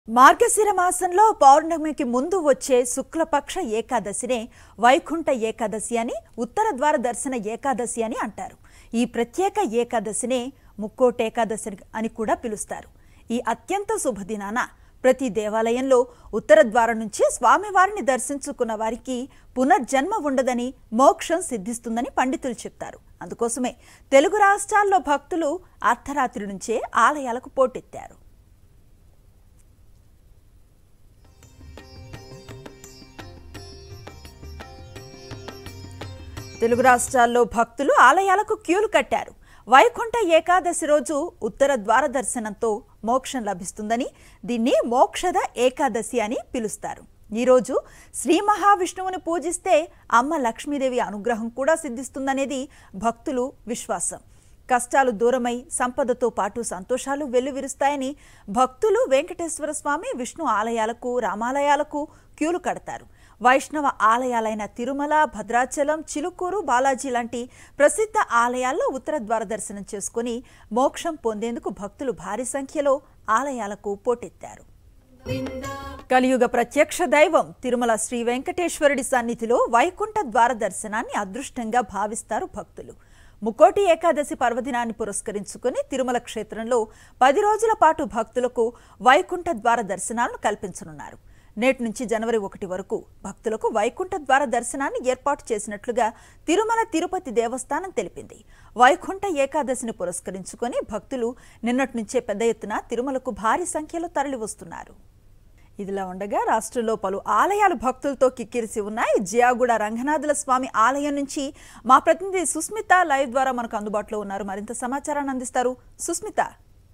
మార్గశిర మాసంలో పౌర్ణమికి ముందు వచ్చే శుక్లపక్ష ఏకాదశినే వైకుంఠ ఏకాదశి అని ఉత్తర ద్వార దర్శన ఏకాదశి అని అంటారు ఈ ప్రత్యేక ఏకాదశినే ముక్కోటేకాదశి అని కూడా పిలుస్తారు ఈ అత్యంత శుభదినాన ప్రతి దేవాలయంలో ఉత్తర ద్వారం నుంచి స్వామివారిని దర్శించుకున్న వారికి పునర్జన్మ ఉండదని మోక్షం సిద్ధిస్తుందని పండితులు చెప్తారు అందుకోసమే తెలుగు రాష్ట్రాల్లో భక్తులు అర్ధరాత్రి నుంచే ఆలయాలకు పోటెత్తారు తెలుగు రాష్ట్రాల్లో భక్తులు ఆలయాలకు క్యూలు కట్టారు వైకుంఠ ఏకాదశి రోజు ఉత్తర ద్వార దర్శనంతో మోక్షం లభిస్తుందని దీన్ని మోక్షద ఏకాదశి అని పిలుస్తారు ఈరోజు శ్రీ మహావిష్ణువుని పూజిస్తే అమ్మ లక్ష్మీదేవి అనుగ్రహం కూడా సిద్ధిస్తుందనేది భక్తులు విశ్వాసం కష్టాలు దూరమై సంపదతో పాటు సంతోషాలు వెల్లువిరుస్తాయని భక్తులు వెంకటేశ్వర స్వామి విష్ణు ఆలయాలకు రామాలయాలకు క్యూలు కడతారు వైష్ణవ ఆలయాలైన తిరుమల భద్రాచలం చిలుకూరు బాలాజీ లాంటి ప్రసిద్ధ ఆలయాల్లో ఉత్తర ద్వార దర్శనం చేసుకుని మోక్షం పొందేందుకు భక్తులు భారీ సంఖ్యలో ఆలయాలకు పోటెత్తారు కలియుగ ప్రత్యక్ష దైవం తిరుమల శ్రీ వెంకటేశ్వరుడి సన్నిధిలో వైకుంఠ ద్వార దర్శనాన్ని అదృష్టంగా భావిస్తారు భక్తులు ముకోటి ఏకాదశి పర్వదినాన్ని పురస్కరించుకుని తిరుమల క్షేత్రంలో పది రోజుల పాటు భక్తులకు వైకుంఠ ద్వార దర్శనాలను కల్పించనున్నారు నేటి నుంచి జనవరి ఒకటి వరకు భక్తులకు వైకుంఠ ద్వార దర్శనాన్ని ఏర్పాటు చేసినట్లుగా తిరుమల తిరుపతి దేవస్థానం తెలిపింది వైకుంఠ ఏకాదశిని పురస్కరించుకొని భక్తులు నిన్నటి నుంచే పెద్ద ఎత్తున తిరుమలకు భారీ సంఖ్యలో తరలివస్తున్నారు ఇదిలా ఉండగా రాష్ట్రంలో పలు ఆలయాలు భక్తులతో కిక్కిరిసి ఉన్నాయి జియాగూడ రంగనాథుల స్వామి ఆలయం నుంచి మా ప్రతినిధి సుస్మిత లైవ్ ద్వారా మనకు అందుబాటులో ఉన్నారు మరింత సమాచారాన్ని అందిస్తారు సుస్మిత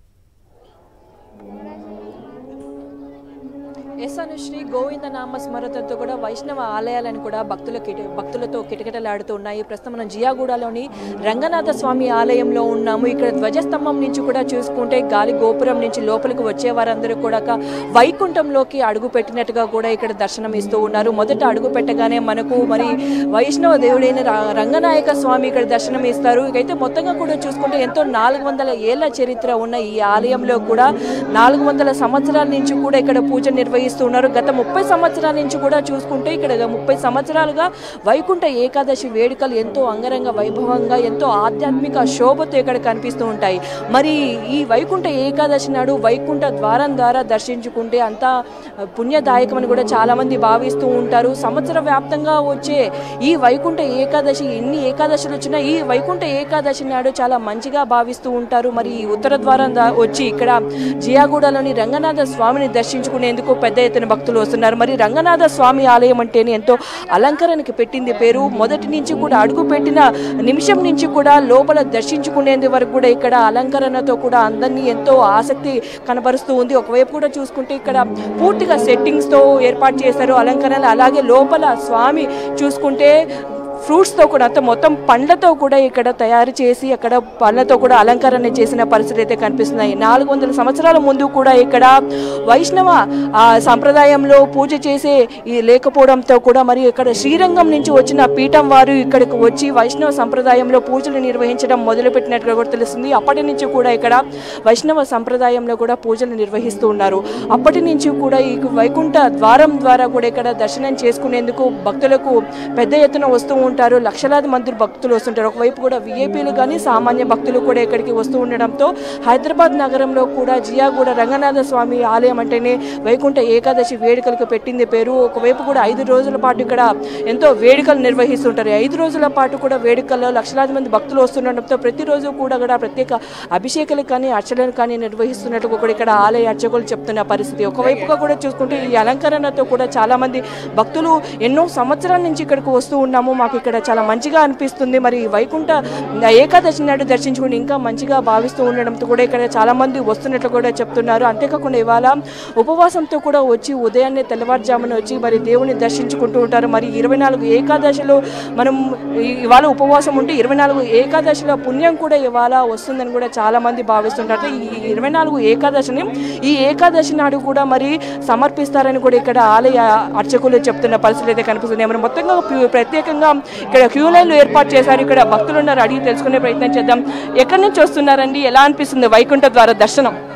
ఎస్ అనుశ్రీ గోవింద నామ స్మరతతో కూడా వైష్ణవ ఆలయాలను కూడా భక్తుల కిట భక్తులతో కిటకిటలాడుతూ ఉన్నాయి ప్రస్తుతం మనం జియాగూడలోని రంగనాథ స్వామి ఆలయంలో ఉన్నాము ఇక్కడ ధ్వజస్తంభం నుంచి కూడా చూసుకుంటే గాలి గోపురం నుంచి లోపలికి వచ్చే వారందరూ కూడా ఒక వైకుంఠంలోకి అడుగు పెట్టినట్టుగా కూడా ఇక్కడ దర్శనం ఇస్తూ ఉన్నారు మొదట అడుగు పెట్టగానే మనకు మరి వైష్ణవ దేవుడైన రా- రంగనాయక స్వామి ఇక్కడ దర్శనం ఇస్తారు ఇకైతే మొత్తంగా కూడా చూసుకుంటే ఎంతో నాలుగు వందల ఏళ్ల చరిత్ర ఉన్న ఈ ఆలయంలో కూడా నాలుగు వందల సంవత్సరాల నుంచి కూడా ఇక్కడ పూజ నిర్వహిస్తున్నారు గత ముప్పై సంవత్సరాల నుంచి కూడా చూసుకుంటే ఇక్కడ ముప్పై సంవత్సరాలుగా వైకుంఠ ఏకాదశి వేడుకలు ఎంతో అంగరంగ వైభవంగా ఎంతో ఆధ్యాత్మిక శోభతో ఇక్కడ కనిపిస్తూ ఉంటాయి మరి ఈ వైకుంఠ ఏకాదశి నాడు వైకుంఠ ద్వారం ద్వారా దర్శించుకుంటే అంతా పుణ్యదాయకమని కూడా చాలా మంది భావిస్తూ ఉంటారు సంవత్సర వ్యాప్తంగా వచ్చే ఈ వైకుంఠ ఏకాదశి ఎన్ని ఏకాదశులు వచ్చినా ఈ వైకుంఠ ఏకాదశి నాడు చాలా మంచిగా భావిస్తూ ఉంటారు మరి ఈ ఉత్తర ద్వారం దా- వచ్చి ఇక్కడ జియాగూడలోని రంగనాథ స్వామిని దర్శించుకునేందుకు పెద్ద ఎత్తున భక్తులు వస్తున్నారు మరి రంగనాథ స్వామి ఆలయం అంటేనే ఎంతో అలంకరణకి పెట్టింది పేరు మొదటి నుంచి కూడా అడుగు పెట్టిన నిమిషం నుంచి కూడా లోపల దర్శించుకునేందు వరకు కూడా ఇక్కడ అలంకరణతో కూడా అందరినీ ఎంతో ఆసక్తి కనబరుస్తూ ఉంది ఒకవైపు కూడా చూసుకుంటే ఇక్కడ పూర్తిగా సెట్టింగ్స్ తో ఏర్పాటు చేశారు అలంకరణలు అలాగే లోపల స్వామి చూసుకుంటే ఫ్రూట్స్తో కూడా అంత మొత్తం పండ్లతో కూడా ఇక్కడ తయారు చేసి అక్కడ పండ్లతో కూడా అలంకరణ చేసిన పరిస్థితి అయితే కనిపిస్తున్నాయి నాలుగు వందల సంవత్సరాల ముందు కూడా ఇక్కడ వైష్ణవ ఆ, సంప్రదాయంలో పూజ చేసే ఈ లేకపోవడంతో కూడా మరి ఇక్కడ శ్రీరంగం నుంచి వచ్చిన పీఠం వారు ఇక్కడికి వచ్చి వైష్ణవ సంప్రదాయంలో పూజలు నిర్వహించడం మొదలుపెట్టినట్టుగా కూడా తెలుస్తుంది అప్పటి నుంచి కూడా ఇక్కడ వైష్ణవ సంప్రదాయంలో కూడా పూజలు నిర్వహిస్తూ ఉన్నారు అప్పటి నుంచి కూడా ఈ వైకుంఠ ద్వారం ద్వారా కూడా ఇక్కడ దర్శనం చేసుకునేందుకు భక్తులకు పెద్ద ఎత్తున వస్తూ ఉంటారు లక్షలాది మంది భక్తులు వస్తుంటారు ఒకవైపు కూడా విఐపీలు కానీ సామాన్య భక్తులు కూడా ఇక్కడికి వస్తూ ఉండడంతో హైదరాబాద్ నగరంలో కూడా జియాగూడ రంగనాథ స్వామి ఆలయం అంటేనే వైకుంఠ ఏకాదశి వేడుకలకు పెట్టింది పేరు ఒకవైపు కూడా ఐదు రోజుల పాటు ఇక్కడ ఎంతో వేడుకలు నిర్వహిస్తుంటారు ఐదు రోజుల పాటు కూడా వేడుకల్లో లక్షలాది మంది భక్తులు వస్తుండడంతో ప్రతిరోజు కూడా కూడా ప్రత్యేక అభిషేకాలు కానీ అర్చనలు కానీ నిర్వహిస్తున్నట్టు కూడా ఇక్కడ ఆలయ అర్చకులు చెప్తున్న పరిస్థితి ఒకవైపుగా కూడా చూసుకుంటే ఈ అలంకరణతో కూడా చాలా మంది భక్తులు ఎన్నో సంవత్సరాల నుంచి ఇక్కడికి వస్తూ ఉన్నాము మాకు ఇక్కడ చాలా మంచిగా అనిపిస్తుంది మరి వైకుంఠ ఏకాదశి నాడు దర్శించుకుని ఇంకా మంచిగా భావిస్తూ ఉండడంతో కూడా ఇక్కడ చాలా మంది వస్తున్నట్లు కూడా చెప్తున్నారు అంతేకాకుండా ఇవాళ ఉపవాసంతో కూడా వచ్చి ఉదయాన్నే తెల్లవారుజామున వచ్చి మరి దేవుని దర్శించుకుంటూ ఉంటారు మరి ఇరవై నాలుగు ఏకాదశిలో మనం ఈ- ఇవాళ ఉపవాసం ఉంటే ఇరవై నాలుగు ఏకాదశిలో పుణ్యం కూడా ఇవాళ వస్తుందని కూడా చాలా మంది భావిస్తుంటారు ఈ ఇరవై నాలుగు ఏకాదశిని ఈ ఏకాదశి నాడు కూడా మరి సమర్పిస్తారని కూడా ఇక్కడ ఆలయ అర్చకులు చెప్తున్న పరిస్థితులు అయితే కనిపిస్తున్నాయి మరి మొత్తంగా ప్ర- ప్రత్యేకంగా ఇక్కడ క్యూ లైన్లు ఏర్పాటు చేశారు ఇక్కడ భక్తులు ఉన్నారు అడిగి తెలుసుకునే ప్రయత్నం చేద్దాం ఎక్కడి నుంచి వస్తున్నారండి ఎలా అనిపిస్తుంది వైకుంఠ ద్వారా దర్శనం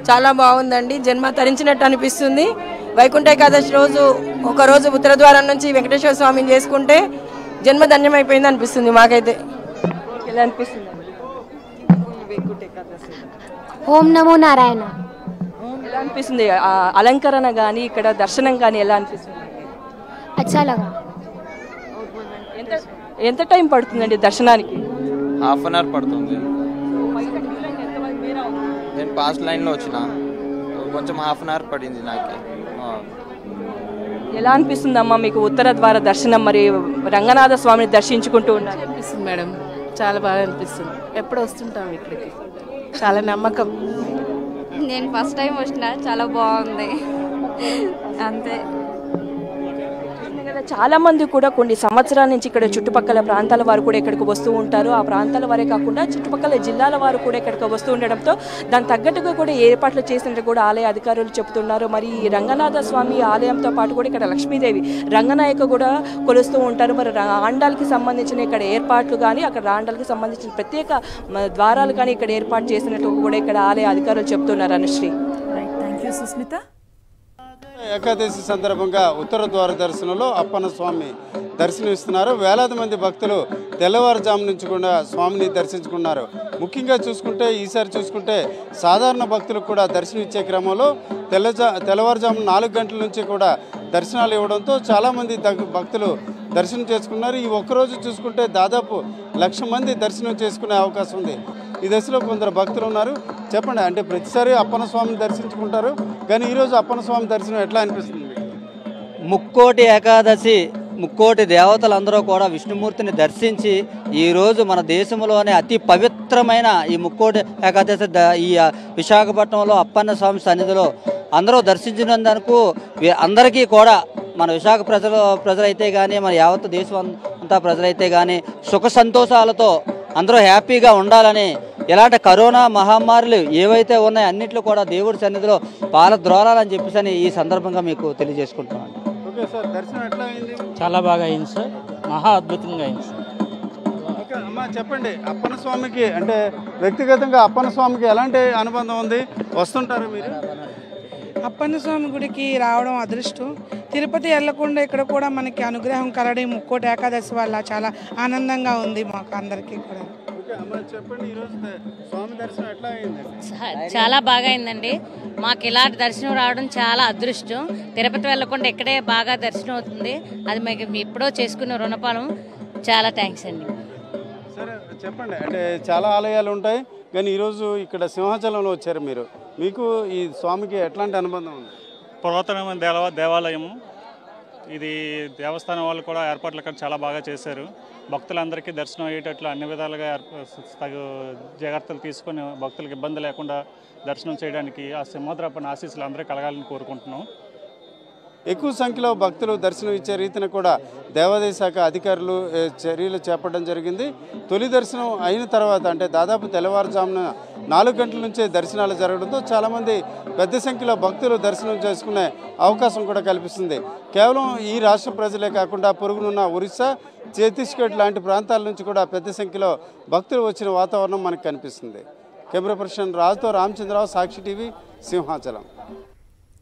చాలా బాగుందండి జన్మ తరించినట్టు అనిపిస్తుంది వైకుంఠ ఏకాదశి రోజు ఒక రోజు ఉత్తర ద్వారం నుంచి వెంకటేశ్వర స్వామిని చేసుకుంటే జన్మ ధన్యమైపోయింది అనిపిస్తుంది మాకైతే ఎలా అనిపిస్తుంది వైకుంఠ ఏకాదశి ఓం నమో నారాయణ ఎలా అనిపిస్తుంది ఆ అలంకరణ కానీ ఇక్కడ దర్శనం కానీ ఎలా అనిపిస్తుంది అచ్చా లగా ఎంత ఎంత టైం పడుతుందండి దర్శనానికి హాఫ్ అన్ అవర్ పడుతుంది నేను పాస్ట్ లైన్లో వచ్చిన కొంచెం హాఫ్ అన్ అవర్ పడింది నాకు ఆ. ఎలా అనిపిస్తుంది అమ్మా మీకు ఉత్తర ద్వార దర్శనం మరి రంగనాథ స్వామిని దర్శించుకుంటూ ఉన్నారు అనిపిస్తుంది మేడం చాలా బాగా అనిపిస్తుంది ఎప్పుడు వస్తుంటాం ఇక్కడికి చాలా నమ్మకం నేను ఫస్ట్ టైం వచ్చిన చాలా బాగుంది అంతే కదా చాలా మంది కూడా కొన్ని సంవత్సరాల నుంచి ఇక్కడ చుట్టుపక్కల ప్రాంతాల వారు కూడా ఇక్కడికి వస్తూ ఉంటారు ఆ ప్రాంతాల వారే కాకుండా చుట్టుపక్కల జిల్లాల వారు కూడా ఇక్కడికి వస్తూ ఉండడంతో దాని తగ్గట్టుగా కూడా ఏర్పాట్లు చేసినట్టు కూడా ఆలయ అధికారులు చెబుతున్నారు మరి ఈ రంగనాథ స్వామి ఆలయంతో పాటు కూడా ఇక్కడ లక్ష్మీదేవి రంగనాయక కూడా కొలుస్తూ ఉంటారు మరి రా- ఆండాలకి సంబంధించిన ఇక్కడ ఏర్పాట్లు కానీ అక్కడ రాండాలకి సంబంధించిన ప్రత్యేక మ- ద్వారాలు కానీ ఇక్కడ ఏర్పాటు చేసినట్టు కూడా ఇక్కడ ఆలయ అధికారులు చెప్తున్నారు Anushree right thank you Susmitha Ekadashi సందర్భంగా ఉత్తర ద్వార దర్శనంలో అప్పన్న స్వామి దర్శనమిస్తున్నారు వేలాది మంది భక్తులు తెల్లవారుజాము నుంచి కూడా స్వామిని దర్శించుకున్నారు ముఖ్యంగా చూసుకుంటే ఈసారి చూసుకుంటే సాధారణ భక్తులకు కూడా దర్శనం ఇచ్చే క్రమంలో తెల్లజా తెల్లవారుజాము నాలుగు గంటల నుంచి కూడా దర్శనాలు ఇవ్వడంతో చాలామంది దగ్- భక్తులు దర్శనం చేసుకున్నారు ఈ ఒక్కరోజు చూసుకుంటే దాదాపు లక్ష మంది దర్శనం చేసుకునే అవకాశం ఉంది ఈ దశలో కొందరు భక్తులు ఉన్నారు చెప్పండి అంటే ప్రతిసారి అప్పన్న స్వామిని దర్శించుకుంటారు కానీ ఈరోజు అప్పన్న స్వామి దర్శనం ఎట్లా అనిపిస్తుంది మీకు? ముక్కోటి ఏకాదశి ముక్కోటి దేవతలందరూ కూడా విష్ణుమూర్తిని దర్శించి ఈరోజు మన దేశంలోనే అతి పవిత్రమైన ఈ ముక్కోటి ఏకాదశి ద- ఈ ఆ, విశాఖపట్నంలో అప్పన్న స్వామి సన్నిధిలో అందరూ దర్శించినందుకు వీ- అందరికీ కూడా మన విశాఖ ప్రజలు ప్రజలైతే కానీ మన యావత్ దేశం అం- అంతా ప్రజలైతే కానీ సుఖ సంతోషాలతో అందరూ హ్యాపీగా ఉండాలని ఇలాంటి కరోనా మహమ్మారులు ఏవైతే ఉన్నాయో అన్నింటిలో కూడా దేవుడి సన్నిధిలో పాలద్రోలాలని చెప్పేసి అని ఈ సందర్భంగా మీకు తెలియజేసుకుంటున్నాను ఓకే సార్ దర్శనం ఎట్లా అయింది చాలా బాగా అయింది సార్ మహా అద్భుతంగా అయింది సార్ ఓకే అమ్మా చెప్పండి అప్పన్న స్వామికి అంటే వ్యక్తిగతంగా అప్పన్న స్వామికి ఎలాంటి అనుబంధం ఉంది వస్తుంటారు మీరు అప్పన్న స్వామి గుడికి రావడం అదృష్టం తిరుపతి వెళ్ళకుండా ఇక్కడ కూడా మనకి అనుగ్రహం కలడం ముక్కోటి ఏకాదశి వల్ల చాలా ఆనందంగా ఉంది మాకు అందరికీ కూడా ఓకే అమ్మా చెప్పండి ఈరోజు ద- స్వామి దర్శనం ఎట్లా అయింది చాలా బాగా అయిందండి మాకు ఇలాంటి దర్శనం రావడం చాలా అదృష్టం తిరుపతి వెళ్ళకుండా ఇక్కడే బాగా దర్శనం అవుతుంది అది మీకు ఎప్పుడో చేసుకున్న రుణపాలం చాలా థ్యాంక్స్ అండి సరే చెప్పండి అంటే చాలా ఆలయాలు ఉంటాయి కానీ ఈరోజు ఇక్కడ సింహాచలంలో వచ్చారు మీరు మీకు ఈ స్వామికి ఎట్లాంటి అనుబంధం ఉంది పురాతనమైన దేవ దేవాలయము ఇది దేవస్థానం వాళ్ళు కూడా ఏర్పాట్లు ఇక్కడ చాలా బాగా చేశారు భక్తులందరికీ దర్శనం అయ్యేటట్లు అన్ని విధాలుగా ఏర్ప- తగు జాగ్రత్తలు తీసుకొని భక్తులకు ఇబ్బంది లేకుండా దర్శనం చేయడానికి ఆ సింహాద్రపన ఆశీస్సులు అందరూ కలగాలని కోరుకుంటున్నాం ఎక్కువ సంఖ్యలో భక్తులు దర్శనం ఇచ్చే రీతిన కూడా దేవాదాయ శాఖ అధికారులు ఏ, చర్యలు చేపట్టడం జరిగింది తొలి దర్శనం అయిన తర్వాత అంటే దాదాపు తెల్లవారుజామున నాలుగు గంటల నుంచే దర్శనాలు జరగడంతో చాలామంది పెద్ద సంఖ్యలో భక్తులు దర్శనం చేసుకునే అవకాశం కూడా కల్పిస్తుంది కేవలం ఈ రాష్ట్ర ప్రజలే కాకుండా పొరుగునున్న ఒరిస్సా ఛత్తీస్గఢ్ లాంటి ప్రాంతాల నుంచి కూడా పెద్ద సంఖ్యలో భక్తులు వచ్చిన వాతావరణం మనకు కనిపిస్తుంది కెమెరా పర్సన్ రాజుతో రామచంద్రరావు సాక్షి టీవీ సింహాచలం